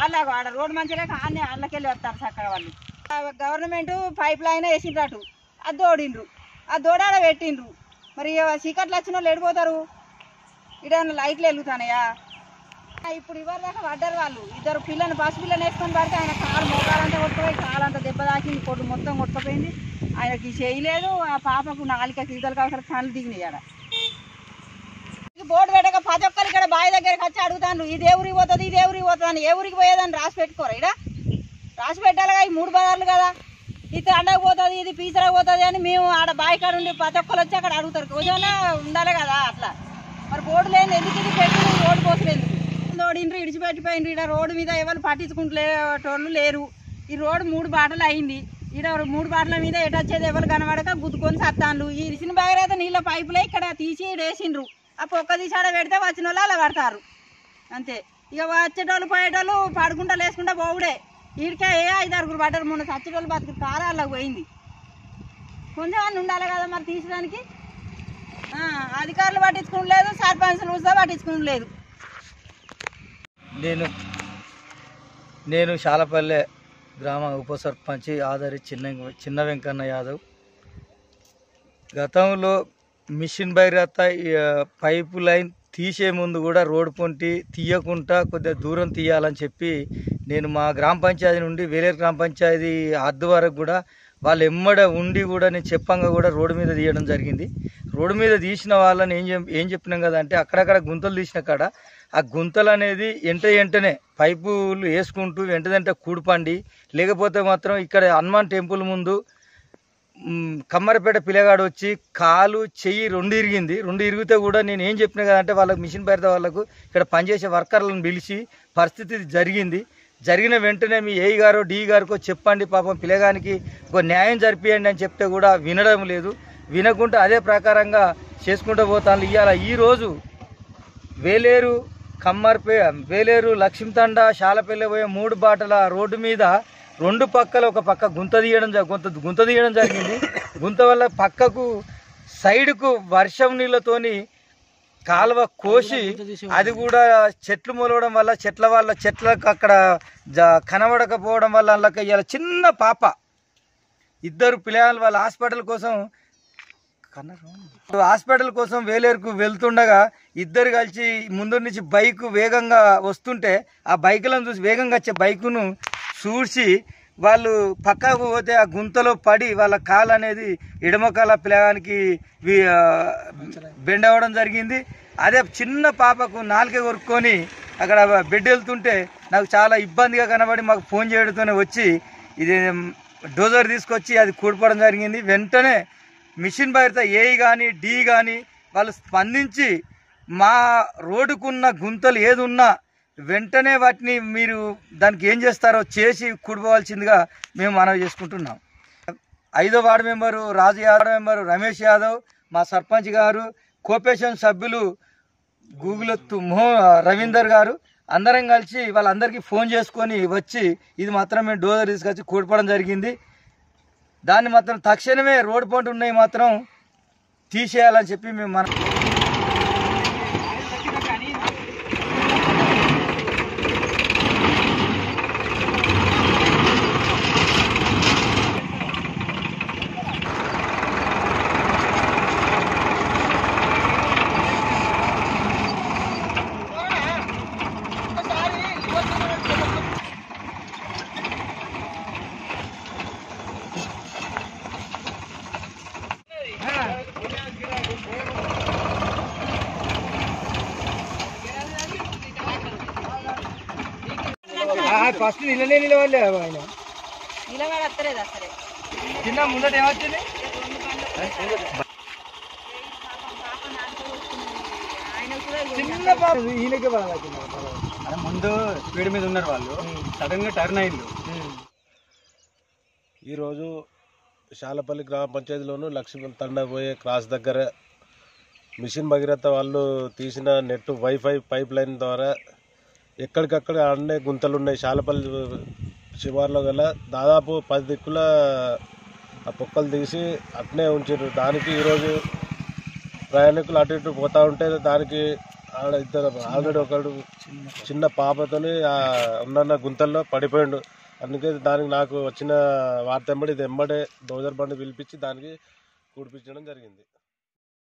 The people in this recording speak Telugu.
వాళ్ళ ఆడ రోడ్డు మంచిగా అన్ని అల్లకెళ్ళి వస్తారు చక్కగా వాళ్ళు గవర్నమెంట్ పైప్ లైన్ వేసిండ్రు అటు అది దోడిండ్రు ఆ దోడాడ పెట్టిండ్రు మరి ఇక చీకట్లు వచ్చిన వాళ్ళు ఎడిపోతారు ఇక్కడ లైట్లు వెలుగుతానయా ఇప్పుడు ఇవ్వరు దాకా పడ్డారు వాళ్ళు ఇద్దరు పిల్లని బస్సు పిల్లని వేసుకొని పడితే ఆయన కాలు మోకాలంతా కొట్టుకుపోయి కాలంతా దెబ్బ తాకింది కొట్టు మొత్తం కొట్టుకుపోయింది ఆయనకి చేయలేదు ఆ పాపకు నాలుకకి ఈతలు కావాల్సిన కళ్ళు దిగినాయి ఆడ ఈ బోర్డు పెట్టక ప్రతి ఒక్కరు ఇక్కడ బావి దగ్గరికి వచ్చి అడుగుతాను ఈ దేవురికి పోతుంది ఈ దేవురికి పోతుంది అని ఏ ఊరికి పోయేదని రాసి పెట్టుకోరా ఇక్కడ రాసి పెట్టాలిగా ఈ మూడు బజార్లు కదా ఇది అండకు పోతుంది ఇది పీసరకు పోతుంది అని మేము ఆడ బావి కాడ ఉండి ప్రతి ఒక్కరు వచ్చి అక్కడ అడుగుతారు కొంచెం ఉండాలి కదా అట్లా మరి బోర్డు లేదు ఎందుకు ఇది పెట్టి రోడ్డు పోసలేదు తోడిండ్రు ఇడిచిపెట్టిపోయిండ్రు ఇక్కడ రోడ్డు మీద ఎవరు పట్టించుకుంటలేటోళ్ళు లేరు ఈ రోడ్డు మూడు బాటలు అయింది ఇక్కడ మూడు బాటల మీద ఎటు వచ్చేది ఎవరు కనబడక గుద్దుకొని సత్తాన్లు ఈ ఇరిసిన బాగా నీళ్ళ పైపులే ఇక్కడ తీసి ఈడ వేసిండ్రు ఆ పొక్క తీసి ఆడ పెడితే వచ్చిన వాళ్ళు అలా పడతారు అంతే ఇక వచ్చేటోళ్ళు పోయేటోళ్ళు పడుకుంటా లేసుకుంటా పోవుడే ఈడికే ఏ ఐదు ఆరుగురు పడ్డారు మొన్న చచ్చేటోళ్ళు బతుకు కారా అలా పోయింది కొంచెం అన్న ఉండాలి కదా మరి తీసడానికి ఆ, అధికారులు పట్టించుకోలేదు సర్పంచ్లు కూడా పట్టించుకోలేదు నేను నేను శాలపల్లె గ్రామ ఉప సర్పంచి ఆధారి చిన్న చిన్న వెంకన్న యాదవ్ గతంలో మిషన్ భైరత ఈ, పైపు లైన్ తీసే ముందు కూడా రోడ్డు పొంటి తీయకుండా కొద్దిగా దూరం తీయాలని చెప్పి నేను మా గ్రామ పంచాయతీ నుండి వేలేరు గ్రామ పంచాయతీ హద్దు వరకు కూడా వాళ్ళు ఎమ్మడ ఉండి కూడా నేను చెప్పంగా కూడా రోడ్డు మీద తీయడం జరిగింది రోడ్డు మీద తీసిన వాళ్ళని ఏం చెప్ ఏం చెప్పినాం కదా అంటే అక్కడక్కడ గుంతలు తీసిన కాడ ఆ గుంతలు అనేది ఎంట వెంటనే పైపులు వేసుకుంటూ వెంట వెంట కూడిపండి లేకపోతే మాత్రం ఇక్కడ హనుమాన్ టెంపుల్ ముందు మ్, కమ్మరిపేట పిల్లగాడు వచ్చి కాలు చెయ్యి రెండు ఇరిగింది రెండు ఇరిగితే కూడా నేను ఏం చెప్పిన కదంటే వాళ్ళకి మిషన్ పేరుతో వాళ్ళకు ఇక్కడ పనిచేసే వర్కర్లను పిలిచి పరిస్థితి ఇది జరిగింది జరిగిన వెంటనే మీ ఏఈ గారు డి గారికో చెప్పండి పాపం పిల్లగానికి ఒక న్యాయం జరిపియండి అని చెప్తే కూడా వినడం లేదు వినకుండా అదే ప్రకారంగా చేసుకుంటూ పోతాను ఇవాళ ఈరోజు వేలేరు కమ్మర్పే వేలేరు లక్ష్మీతండ శాలపల్లి పోయే మూడు బాటల రోడ్డు మీద రెండు పక్కల ఒక పక్క గుంత తీయడం జ- గుంత గుంత తీయడం జరిగింది గుంత వల్ల పక్కకు సైడ్కు వర్షం నీళ్ళతోని కాలువ కోసి అది కూడా చెట్లు మొలవడం వల్ల చెట్ల వల్ల చెట్లకు అక్కడ జ కనబడకపోవడం వల్ల అందులోకి ఇవాళ చిన్న పాప ఇద్దరు పిల్లలు వాళ్ళ హాస్పిటల్ కోసం హాస్పిటల్ కోసం వేలేరుకు వెళ్తుండగా ఇద్దరు కలిసి ముందు నుంచి బైక్ వేగంగా వస్తుంటే ఆ బైకులను చూసి వేగంగా వచ్చే బైకును చూసి వాళ్ళు పక్కకు పోతే ఆ గుంతలో పడి వాళ్ళ కాలు అనేది ఎడమకాల పిల్లగానికి వి- ఆ, బెండ్ అవ్వడం జరిగింది అదే చిన్న పాపకు నాలుక కొరుక్కొని అక్కడ బెడ్ వెళ్తుంటే నాకు చాలా ఇబ్బందిగా కనబడి మాకు ఫోన్ చేయడంతోనే వచ్చి ఇది డోజర్ తీసుకొచ్చి అది కూడిపోవడం జరిగింది వెంటనే మిషన్ బయట ఏఈ కానీ డి కానీ వాళ్ళు స్పందించి మా రోడ్డుకున్న గుంతలు ఏది ఉన్నా వెంటనే వాటిని మీరు దానికి ఏం చేస్తారో చేసి కూడిపోవాల్సిందిగా మేము మనవి చేసుకుంటున్నాం ఐదో ward member Raju Yadav member Ramesh Yadav మా సర్పంచ్ గారు కోపేషన్ సభ్యులు గూగులెత్తు మో రవీందర్ గారు అందరం కలిసి వాళ్ళందరికీ ఫోన్ చేసుకొని వచ్చి ఇది మాత్రం మేము డోజర్ తీసుకొచ్చి కూడిపోవడం జరిగింది దాన్ని మాత్రం తక్షణమే రోడ్డు పంట ఉన్నాయి మాత్రం తీసేయాలని చెప్పి మేము మన ఫస్ట్ నిలనే నిలవాలి ఆయన నిలబడి వస్తలేదు అసలే చిన్న ముందట ఏమొచ్చింది చిన్న పాప ఈయనకే పడాలి అరే ముందు స్పీడ్ మీద ఉన్నారు వాళ్ళు సడన్ గా టర్న్ అయింది ఈరోజు శాలపల్లి గ్రామ పంచాయతీలోను లక్ష్మీ తండ పోయే క్రాస్ దగ్గర మిషన్ భగీరథ వాళ్ళు తీసిన నెట్ వైఫై పైప్ లైన్ ద్వారా ఎక్కడికక్కడ అన్నే గుంతలు ఉన్నాయి శాలపల్లి శివార్లో గల దాదాపు పది దిక్కుల ఆ పొక్కలు తీసి అట్నే ఉంచారు దానికి ఈరోజు ప్రయాణికులు అటు ఇటు పోతూ ఉంటే దానికి ఆడ ఇద్దరు ఆల్రెడీ ఒకడు చిన్న పాపతోని ఆ ఉన్న గుంతల్లో పడిపోయిండు అందుకే దానికి నాకు వచ్చిన వార్త ఎంబడి ఇది ఎంబడే డోజర్ బండి పిలిపించి దానికి కూడిపించడం జరిగింది